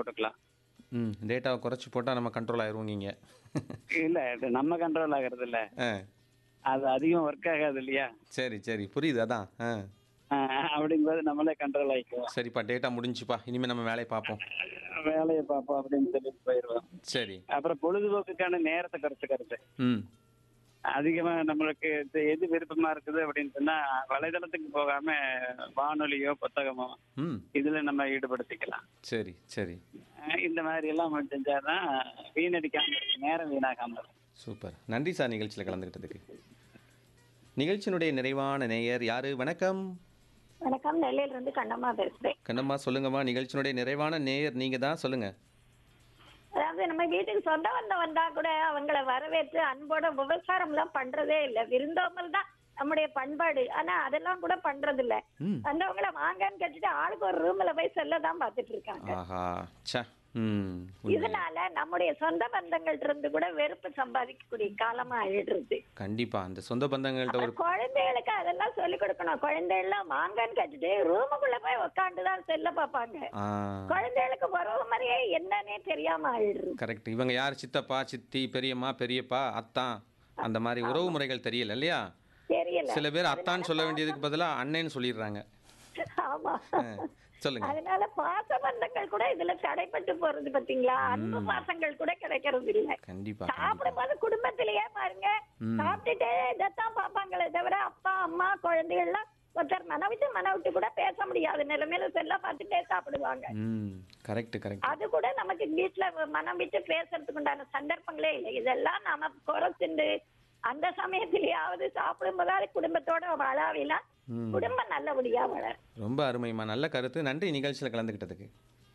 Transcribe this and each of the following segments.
போட்டுக்கலாம் ம் டேட்டாவை குறைச்சி போட்டால் நம்ம கண்ட்ரோல் ஆயிடுவோங்க இல்ல இது நம்ம கண்ட்ரோல் ஆகிறது இல்ல ஆ அது அதிகம் ஒர்க் ஆகாது இல்லையா சரி சரி புரியுது அதான் ஆ ஆஹ் அப்படிங்கும்போது நம்மளே கண்ட்ரோல் ஆயிக்குவோம் சரிப்பா டேட்டா முடிஞ்சுப்பா இனிமேல் நம்ம வேலையை பார்ப்போம் வேலையை பார்ப்போம் அப்படின்னு சொல்லிட்டு போயிடுவோம் சரி அப்புறம் பொழுதுபோக்குக்கான நேரத்தை குறைச்சிக்கிறது ம் அதிகமா நம்மளுக்கு இது எது விருப்பமா இருக்குது அப்படின்னு சொன்னா வலைதளத்துக்கு போகாம வானொலியோ புத்தகமோ ம் இதுல நம்ம ஈடுபடுத்திக்கலாம் சரி சரி அஹ் இந்த மாதிரி எல்லாம் நம்ம செஞ்சாதான் வீணடிக்காம இருக்கும் நேரம் வீணாகாம இருக்கும் சூப்பர் நன்றி சார் நிகழ்ச்சியில் கலந்துக்கிட்டதுக்கு நிகழ்ச்சியினுடைய நிறைவான நேயர் யாரு வணக்கம் வணக்கம் நெல்லையில இருந்து கண்ணம்மா பேசுறேன் கண்ணம்மா சொல்லுங்கம்மா நிகழ்ச்சியினுடைய நிறைவான நேயர் நீங்க தான் சொல்லுங்க அதாவது நம்ம வீட்டுக்கு சொந்த வந்த வந்தா கூட அவங்கள வரவேற்று அன்போட உபசாரம் எல்லாம் பண்றதே இல்ல விருந்தோம்பல் தான் நம்முடைய பண்பாடு ஆனா அதெல்லாம் கூட பண்றது இல்ல ம் வந்தவங்கள வாங்கன்னு கேட்டுட்டு ஆளுக்கு ஒரு ரூம்ல போய் செல்ல தான் பாத்துட்டு இருக்காங்க ஆஹா ச்சே ம் உண்மை. இதனால நம்முடைய சொந்த பந்தங்கள்ட்ட இருந்து கூட வெறுப்பு சம்பாதிக்கக்கூடிய காலமா ஆயிடுறது கண்டிப்பா அந்த சொந்த பந்தங்கள்ட்ட ஒரு அப்புறம் குழந்தைகளுக்கு அதெல்லாம் சொல்லி கொடுக்கணும் குழந்தைகள்லாம் வாங்கன்னு கேட்டுட்டு ரூமுக்குள்ள போய் உட்காந்து தான் செல்ல பார்ப்பாங்க ஆ குழந்தைகளுக்கு உறவு மாதிரியே என்னன்னே தெரியாம ஆயிடுறது கரெக்ட் இவங்க யார் சித்தப்பா சித்தி பெரியம்மா பெரியப்பா அத்தான் அந்த மாதிரி உறவு முறைகள் தெரியல இல்லையா தெரியல சில பேர் அத்தான்னு சொல்ல வேண்டியதுக்கு பதிலா அண்ணேன்னு சொல்லிடுறாங்க ஆமா ஆ, சொல்லுங்க அதனால பாச பந்தங்கள் கூட இதுல தடைப்பட்டு போறது பாத்தீங்களா அன்பு பாசங்கள் கூட கிடைக்கிறது இல்ல கண்டிப்பா சாப்பிடும்போது குடும்பத்திலேயே பாருங்க சாப்பிட்டுட்டே இதைத்தான் பாப்பாங்களே தவிர அப்பா அம்மா குழந்தைகள்லாம் ஒருத்தர் மனவிட்டு மனவிட்டு கூட பேச முடியாத நிலைமையில செல்ல பார்த்துட்டே சாப்பிடுவாங்க ம் கரெக்ட் கரெக்ட் அது கூட நமக்கு வீட்டுல மனம் விட்டு பேசுறதுக்கு உண்டான சந்தர்ப்பங்களே இல்லை இதெல்லாம் நாம குறைச்சிண்டு அந்த சமயத்திலேயாவது சாப்பிடும்போதாவது குடும்பத்தோட வாழாவில ம். குடும்பம் நல்லபடியா வளரும் ரொம்ப அருமைம்மா நல்ல கருத்து நன்றி நிகழ்ச்சியில் கலந்துக்கிட்டதுக்கு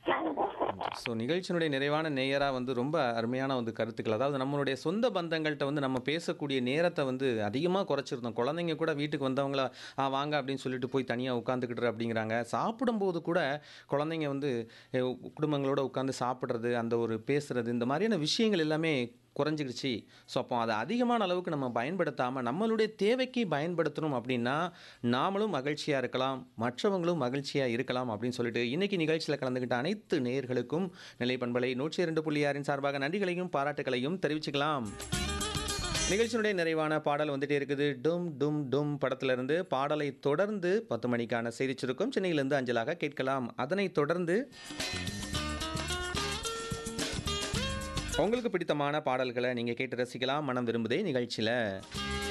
ஸோ நிகழ்ச்சியினுடைய நிறைவான நேயராக வந்து ரொம்ப அருமையான வந்து கருத்துக்கள் அதாவது நம்மளுடைய சொந்த பந்தங்கள்கிட்ட வந்து நம்ம பேசக்கூடிய நேரத்தை வந்து அதிகமாக குறைச்சிருந்தோம் குழந்தைங்க கூட வீட்டுக்கு வந்தவங்கள ஆ வாங்க அப்படின்னு சொல்லிட்டு போய் தனியாக உட்காந்துக்கிட்டு அப்படிங்கிறாங்க சாப்பிடும்போது கூட குழந்தைங்க வந்து எ, குடும்பங்களோட உட்காந்து சாப்பிட்றது அந்த ஒரு பேசுறது இந்த மாதிரியான விஷயங்கள் எல்லாமே குறைஞ்சிக்கிடுச்சு ஸோ அப்போ அதை அதிகமான அளவுக்கு நம்ம பயன்படுத்தாமல் நம்மளுடைய தேவைக்கு பயன்படுத்தணும் அப்படின்னா நாமளும் மகிழ்ச்சியாக இருக்கலாம் மற்றவங்களும் மகிழ்ச்சியாக இருக்கலாம் அப்படின்னு சொல்லிட்டு இன்னைக்கு நிகழ்ச்சியில் கலந்துக்கிட்ட அனைத்து நேயர்களுக்கும் நிலை பண்பலை நூற்றி இரண்டு புள்ளி ஆறின் சார்பாக நன்றிகளையும் பாராட்டுகளையும் தெரிவிச்சுக்கலாம் நிகழ்ச்சியினுடைய நிறைவான பாடல் வந்துட்டே இருக்குது டும் டும் டும் படத்திலிருந்து பாடலை தொடர்ந்து பத்து மணிக்கான செய்தி சுருக்கம் சென்னையிலிருந்து அஞ்சலாக கேட்கலாம் அதனைத் தொடர்ந்து உங்களுக்கு பிடித்தமான பாடல்களை நீங்கள் கேட்டு ரசிக்கலாம் மனம் விரும்புதே நிகழ்ச்சியில்